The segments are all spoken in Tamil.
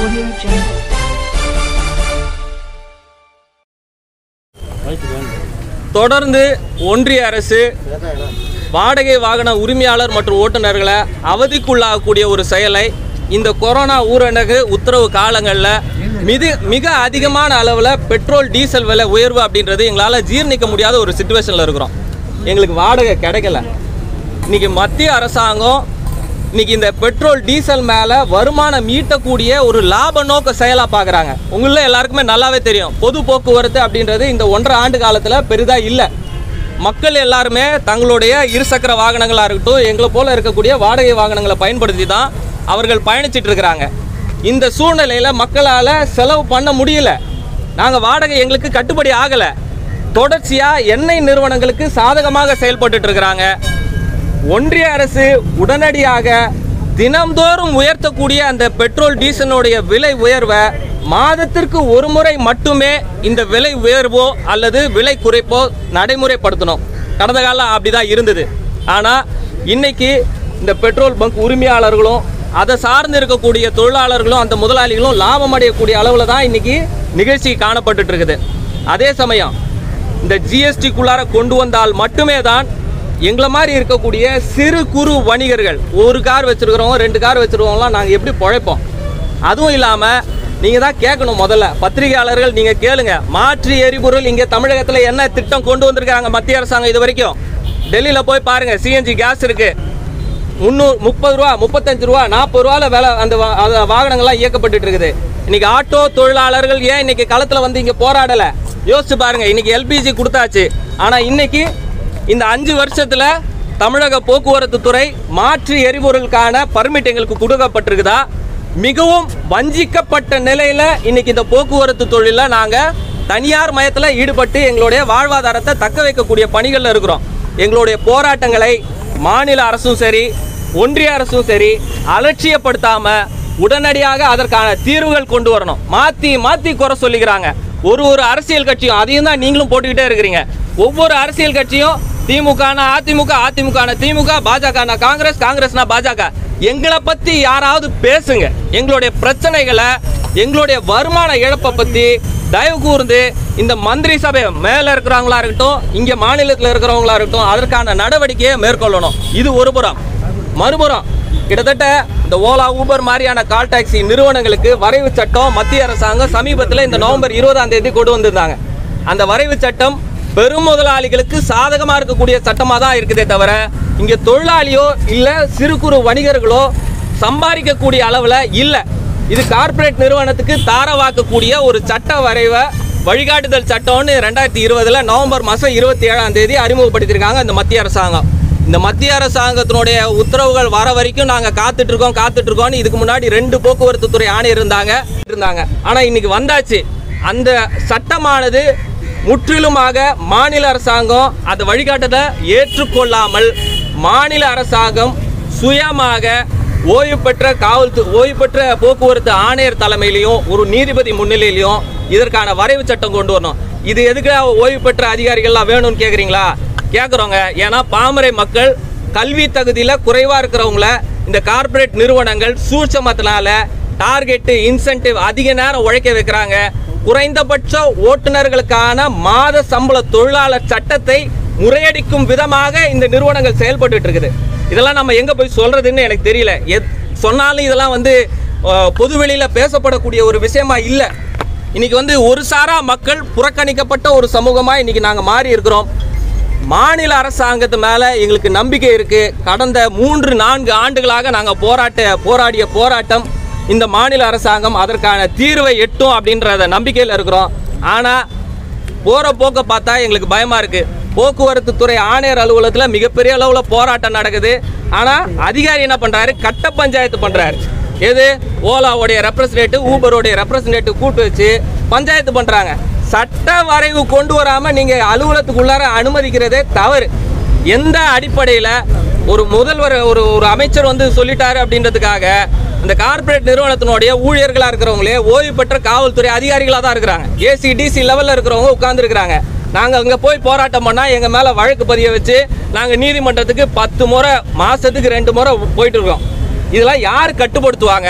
Audio Jungle. தொடர்ந்து ஒன்றிய அரசு வாடகை வாகன உரிமையாளர் மற்றும் ஓட்டுநர்களை அவதிக்குள்ளாகக்கூடிய ஒரு செயலை இந்த கொரோனா ஊரடங்கு உத்தரவு காலங்களில் மிக மிக அதிகமான அளவில் பெட்ரோல் டீசல் விலை உயர்வு அப்படின்றது எங்களால் ஜீர்ணிக்க முடியாத ஒரு சுச்சுவேஷனில் இருக்கிறோம் எங்களுக்கு வாடகை கிடைக்கல இன்னைக்கு மத்திய அரசாங்கம் இன்னைக்கு இந்த பெட்ரோல் டீசல் மேலே வருமானம் ஈட்டக்கூடிய ஒரு லாப நோக்க செயலாக பார்க்குறாங்க உங்கள எல்லாருக்குமே நல்லாவே தெரியும் பொது போக்குவரத்து அப்படின்றது இந்த ஒன்றரை ஆண்டு காலத்தில் பெரிதாக இல்லை மக்கள் எல்லாருமே தங்களுடைய இருசக்கர வாகனங்களாக இருக்கட்டும் எங்களை போல இருக்கக்கூடிய வாடகை வாகனங்களை பயன்படுத்தி தான் அவர்கள் பயணிச்சிட்டு இருக்கிறாங்க இந்த சூழ்நிலையில் மக்களால் செலவு பண்ண முடியல நாங்கள் வாடகை எங்களுக்கு கட்டுப்படி ஆகலை தொடர்ச்சியாக எண்ணெய் நிறுவனங்களுக்கு சாதகமாக செயல்பட்டுட்டு இருக்கிறாங்க ஒன்றிய அரசு உடனடியாக தினம்தோறும் உயர்த்தக்கூடிய அந்த பெட்ரோல் டீசலுடைய விலை உயர்வை மாதத்திற்கு ஒரு முறை மட்டுமே இந்த விலை உயர்வோ அல்லது விலை குறைப்போ நடைமுறைப்படுத்தணும் கடந்த காலம் அப்படிதான் இருந்தது ஆனால் இன்னைக்கு இந்த பெட்ரோல் பங்க் உரிமையாளர்களும் அதை சார்ந்து இருக்கக்கூடிய தொழிலாளர்களும் அந்த முதலாளிகளும் லாபம் அடையக்கூடிய அளவில் தான் இன்னைக்கு நிகழ்ச்சி காணப்பட்டுட்டு இருக்குது அதே சமயம் இந்த ஜிஎஸ்டிக்குள்ளார கொண்டு வந்தால் மட்டுமே தான் எங்களை மாதிரி இருக்கக்கூடிய சிறு குறு வணிகர்கள் ஒரு கார் வச்சிருக்கிறவங்க ரெண்டு கார் வச்சிருக்கவங்களாம் நாங்கள் எப்படி பிழைப்போம் அதுவும் இல்லாமல் நீங்கள் தான் கேட்கணும் முதல்ல பத்திரிகையாளர்கள் நீங்கள் கேளுங்க மாற்று எரிபொருள் இங்கே தமிழகத்தில் என்ன திட்டம் கொண்டு வந்திருக்காங்க மத்திய அரசாங்கம் இது வரைக்கும் டெல்லியில் போய் பாருங்கள் சிஎன்ஜி கேஸ் இருக்குது முந்நூறு முப்பது ரூபா முப்பத்தஞ்சு ரூபா நாற்பது ரூபாவில் வேலை அந்த வா- அந்த வாகனங்கள்லாம் இயக்கப்பட்டுட்டு இருக்குது இன்னைக்கு ஆட்டோ தொழிலாளர்கள் ஏன் இன்னைக்கு களத்தில் வந்து இங்கே போராடலை யோசிச்சு பாருங்க இன்னைக்கு எல்பிஜி கொடுத்தாச்சு ஆனால் இன்னைக்கு இந்த அஞ்சு வருஷத்தில் தமிழக போக்குவரத்து துறை மாற்று எரிபொருளுக்கான பர்மிட் எங்களுக்கு கொடுக்கப்பட்டிருக்குதா மிகவும் வஞ்சிக்கப்பட்ட நிலையில் இன்னைக்கு இந்த போக்குவரத்து தொழிலில் நாங்கள் தனியார் மயத்தில் ஈடுபட்டு எங்களுடைய வாழ்வாதாரத்தை தக்க வைக்கக்கூடிய பணிகளில் இருக்கிறோம் எங்களுடைய போராட்டங்களை மாநில அரசும் சரி ஒன்றிய அரசும் சரி அலட்சியப்படுத்தாம உடனடியாக அதற்கான தீர்வுகள் கொண்டு வரணும் மாத்தி மாத்தி குறை சொல்லிக்கிறாங்க ஒரு ஒரு அரசியல் கட்சியும் அதையும் தான் நீங்களும் போட்டுக்கிட்டே இருக்கிறீங்க ஒவ்வொரு அரசியல் கட்சியும் திமுகனா அதிமுக அதிமுகனா திமுக பாஜகனா காங்கிரஸ் காங்கிரஸ்னா பாஜக எங்களை பத்தி யாராவது பேசுங்க எங்களுடைய பிரச்சனைகளை எங்களுடைய வருமான இழப்பை பத்தி தயவு கூர்ந்து இந்த மந்திரி சபை மேல இருக்கிறவங்களா இருக்கட்டும் இங்க மாநிலத்தில் இருக்கிறவங்களா இருக்கட்டும் அதற்கான நடவடிக்கையை மேற்கொள்ளணும் இது ஒரு புறம் மறுபுறம் கிட்டத்தட்ட இந்த ஓலா ஊபர் மாதிரியான கால் டாக்ஸி நிறுவனங்களுக்கு வரைவு சட்டம் மத்திய அரசாங்கம் சமீபத்தில் இந்த நவம்பர் இருபதாம் தேதி கொண்டு வந்திருந்தாங்க அந்த வரைவு சட்டம் பெரும் முதலாளிகளுக்கு சாதகமாக இருக்கக்கூடிய சட்டமாக தான் இருக்குதே தவிர இங்கே தொழிலாளியோ இல்லை சிறு குறு வணிகர்களோ சம்பாதிக்கக்கூடிய அளவில் இல்லை இது கார்ப்பரேட் நிறுவனத்துக்கு தாரவாக்கக்கூடிய ஒரு சட்ட வரைவை வழிகாட்டுதல் சட்டம்னு ரெண்டாயிரத்தி இருபதுல நவம்பர் மாதம் இருபத்தி ஏழாம் தேதி அறிமுகப்படுத்தியிருக்காங்க இந்த மத்திய அரசாங்கம் இந்த மத்திய அரசாங்கத்தினுடைய உத்தரவுகள் வர வரைக்கும் நாங்கள் காத்துட்டு இருக்கோம் காத்துட்டு இருக்கோம்னு இதுக்கு முன்னாடி ரெண்டு போக்குவரத்து துறை ஆணையர் இருந்தாங்க இருந்தாங்க ஆனால் இன்னைக்கு வந்தாச்சு அந்த சட்டமானது முற்றிலுமாக மாநில அரசாங்கம் அந்த வழிகாட்டுதலை ஏற்றுக்கொள்ளாமல் மாநில அரசாங்கம் சுயமாக ஓய்வு பெற்ற காவல்து ஓய்வு பெற்ற போக்குவரத்து ஆணையர் தலைமையிலையும் ஒரு நீதிபதி முன்னிலையிலையும் இதற்கான வரைவு சட்டம் கொண்டு வரணும் இது எதுக்கு ஓய்வு பெற்ற அதிகாரிகள்லாம் வேணும்னு கேட்குறீங்களா கேட்குறோங்க ஏன்னா பாமரை மக்கள் கல்வி தகுதியில் குறைவாக இருக்கிறவங்கள இந்த கார்ப்பரேட் நிறுவனங்கள் சூட்சமத்தினால டார்கெட்டு இன்சென்டிவ் அதிக நேரம் உழைக்க வைக்கிறாங்க குறைந்தபட்ச ஓட்டுநர்களுக்கான மாத சம்பள தொழிலாளர் சட்டத்தை முறையடிக்கும் விதமாக இந்த நிறுவனங்கள் செயல்பட்டுட்டு இருக்குது இதெல்லாம் நம்ம எங்க போய் சொல்றதுன்னு எனக்கு தெரியல எத் சொன்னாலும் இதெல்லாம் வந்து அஹ், பொதுவெளியில பேசப்படக்கூடிய ஒரு விஷயமா இல்லை இன்னைக்கு வந்து ஒரு சாரா மக்கள் புறக்கணிக்கப்பட்ட ஒரு சமூகமா இன்னைக்கு நாங்க மாறி இருக்கிறோம் மாநில அரசாங்கத்து மேல எங்களுக்கு நம்பிக்கை இருக்கு கடந்த மூன்று நான்கு ஆண்டுகளாக நாங்க போராட்ட போராடிய போராட்டம் இந்த மாநில அரசாங்கம் அதற்கான தீர்வை எட்டும் அப்படின்றத நம்பிக்கையில் இருக்கிறோம் ஆனா போற போக்க பார்த்தா எங்களுக்கு பயமா இருக்கு போக்குவரத்து துறை ஆணையர் அலுவலகத்தில் மிகப்பெரிய அளவில் போராட்டம் நடக்குது ஆனால் அதிகாரி என்ன பண்றாரு கட்ட பஞ்சாயத்து பண்றாரு எது ஓலாவுடைய ரெப்ரசன்டேட்டிவ் ஊபருடைய ரெப்ரசன்டேட்டிவ் கூட்டு வச்சு பஞ்சாயத்து பண்றாங்க சட்ட வரைவு கொண்டு வராம நீங்க அலுவலகத்துக்குள்ளார அனுமதிக்கிறதே தவறு எந்த அடிப்படையில் ஒரு முதல்வர் ஒரு ஒரு அமைச்சர் வந்து சொல்லிட்டாரு அப்படின்றதுக்காக இந்த கார்ப்பரேட் நிறுவனத்தினுடைய ஊழியர்களாக இருக்கிறவங்களே ஓய்வு பெற்ற காவல்துறை அதிகாரிகளாக தான் இருக்கிறாங்க ஏசி டிசி லெவலில் இருக்கிறவங்க உட்காந்துருக்குறாங்க நாங்கள் அங்கே போய் போராட்டம் பண்ணால் எங்கள் மேலே வழக்கு பதிய வச்சு நாங்கள் நீதிமன்றத்துக்கு பத்து முறை மாதத்துக்கு ரெண்டு முறை போயிட்டு இருக்கோம் இதெல்லாம் யார் கட்டுப்படுத்துவாங்க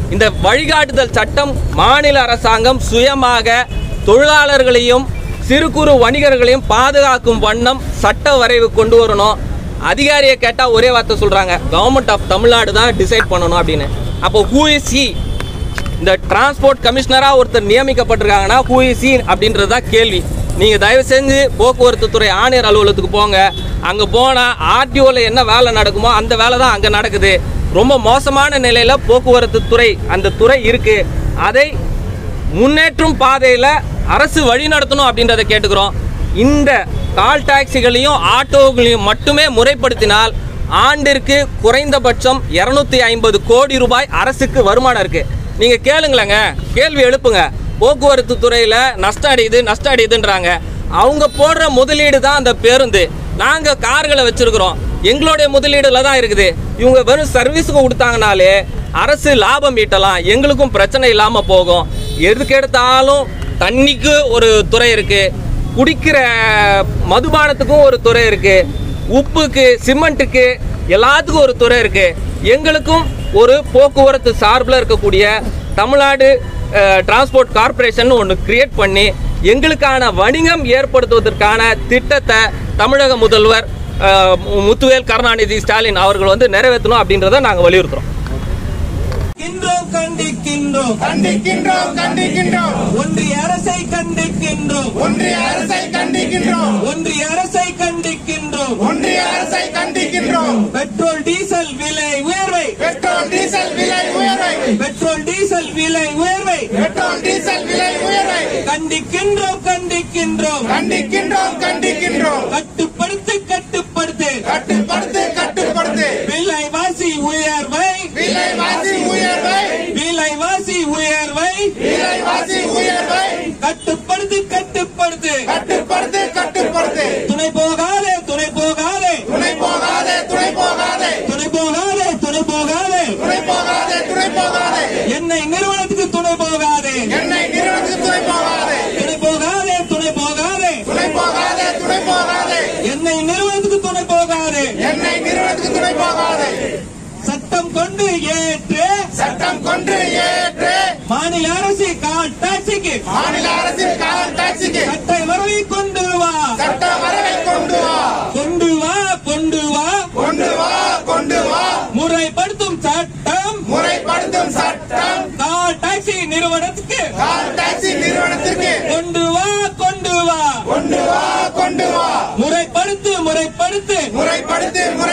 இந்த வழிகாட்டுதல் சட்டம் மாநில அரசாங்கம் சுயமாக தொழிலாளர்களையும் சிறு குறு வணிகர்களையும் பாதுகாக்கும் வண்ணம் சட்ட வரைவு கொண்டு வரணும் அதிகாரியை கேட்டால் ஒரே வார்த்தை சொல்கிறாங்க கவர்மெண்ட் ஆஃப் தமிழ்நாடு தான் டிசைட் பண்ணணும் அப்படின்னு அப்போ ஹூ இஸ் he இந்த டிரான்ஸ்போர்ட் கமிஷனராக ஒருத்தர் நியமிக்கப்பட்டிருக்காங்கன்னா ஹூ இஸ் he அப்படின்றது தான் கேள்வி நீங்கள் தயவு செஞ்சு போக்குவரத்து துறை ஆணையர் அலுவலகத்துக்கு போங்க அங்கே போனால் ஆர்டிஓவில் என்ன வேலை நடக்குமோ அந்த வேலை தான் அங்கே நடக்குது ரொம்ப மோசமான நிலையில் போக்குவரத்து துறை அந்த துறை இருக்குது அதை முன்னேற்றும் பாதையில் அரசு வழி நடத்தணும் அப்படின்றத கேட்டுக்கிறோம் இந்த கால் டாக்ஸிகளையும் ஆட்டோகளையும் மட்டுமே முறைப்படுத்தினால் ஆண்டிற்கு குறைந்தபட்சம் இரநூத்தி ஐம்பது கோடி ரூபாய் அரசுக்கு வருமானம் இருக்கு நீங்க கேளுங்களேங்க கேள்வி எழுப்புங்க போக்குவரத்து துறையில நஷ்டம் அடையுது நஷ்டம் அடையுதுன்றாங்க அவங்க போடுற முதலீடு தான் அந்த பேருந்து நாங்க கார்களை வச்சிருக்கிறோம் எங்களுடைய முதலீடுல தான் இருக்குது இவங்க வெறும் சர்வீஸுக்கு கொடுத்தாங்கனாலே அரசு லாபம் ஈட்டலாம் எங்களுக்கும் பிரச்சனை இல்லாம போகும் எதுக்கு எடுத்தாலும் தண்ணிக்கு ஒரு துறை இருக்கு குடிக்கிற மதுபானத்துக்கும் ஒரு துறை இருக்கு உப்புக்கு சிமெண்ட்டுக்கு எல்லாத்துக்கும் ஒரு துறை இருக்கு எங்களுக்கும் ஒரு போக்குவரத்து சார்பில் இருக்கக்கூடிய தமிழ்நாடு டிரான்ஸ்போர்ட் கார்ப்பரேஷன் ஒன்று கிரியேட் பண்ணி எங்களுக்கான வணிகம் ஏற்படுத்துவதற்கான திட்டத்தை தமிழக முதல்வர் அஹ், முத்துவேல் கருணாநிதி ஸ்டாலின் அவர்கள் வந்து நிறைவேற்றணும் அப்படின்றத நாங்கள் வலியுறுத்துறோம் கண்டிக்கின்றோம் கண்டிக்கின்றோம் கண்டிக்கின்றோம் கண்டிக்கின்றோம் ஒன்றிய அரசை கண்டிக்கின்றோம் ஒன்றிய அரசை கண்டிக்கின்றோம் ஒன்றிய அரசை கண்டிக்கின்றோம் ஒன்றிய அரசை கண்டிக்கின்றோம் பெட்ரோல் டீசல் விலை உயர்வை பெட்ரோல் டீசல் விலை உயர்வை பெட்ரோல் டீசல் விலை உயர்வை பெட்ரோல் டீசல் விலை உயர்வை கண்டிக்கின்றோம் கண்டிக்கின்றோம் கண்டிக்கின்றோம் கண்டிக்கின்றோம் கட்டுப்படுத்து கட்டுப்படுத்து கட்டுப்படுத்து கட்டுப்படுத்து விலைவாசி உயர்வை விலைவாசி உயர்வை விலைவாசி உயர்வை விலைவாசி உயர்வை கட்டுப்படுத்து கட்டுப்படுத்து கட்டுப்படுத்து கட்டுப்படுத்து துணை போகாதே துணை போகாதே துணை போகாதே துணை போகாதே துணை போகாதே துணை போகாதே துணை போகாதே துணை போகாதே எண்ணெய் நிறுவனத்துக்கு துணை போகாதே எண்ணெய் நிறுவனத்துக்கு துணை போகாதே துணை போகாதே துணை போகாதே துணை போகாதே துணை போகாதே எண்ணெய் நிறுவனத்துக்கு துணை போகாதே எண்ணெய் நிறுவனத்துக்கு துணை போகாதே சட்டம் கொண்டு ஏற்று சட்டம் கொண்டு ஏற்று மாநில அரசு கால் டாக்ஸிக்கு மாநில அரசின் காவல் டாக்ஸிக்கு சட்டை வரவை கொண்டு வா சட்ட வரவை கொண்டு வா கொண்டு வா கொண்டு வா கொண்டு வா கொண்டு வா முறைப்படுத்தும் சட்டம் முறைப்படுத்தும் சட்டம் கால் டாக்ஸி நிறுவனத்துக்கு கால் டாக்ஸி நிறுவனத்திற்கு கொண்டு வா கொண்டு வா கொண்டு வா கொண்டு வா முறைப்படுத்து முறைப்படுத்து முறைப்படுத்து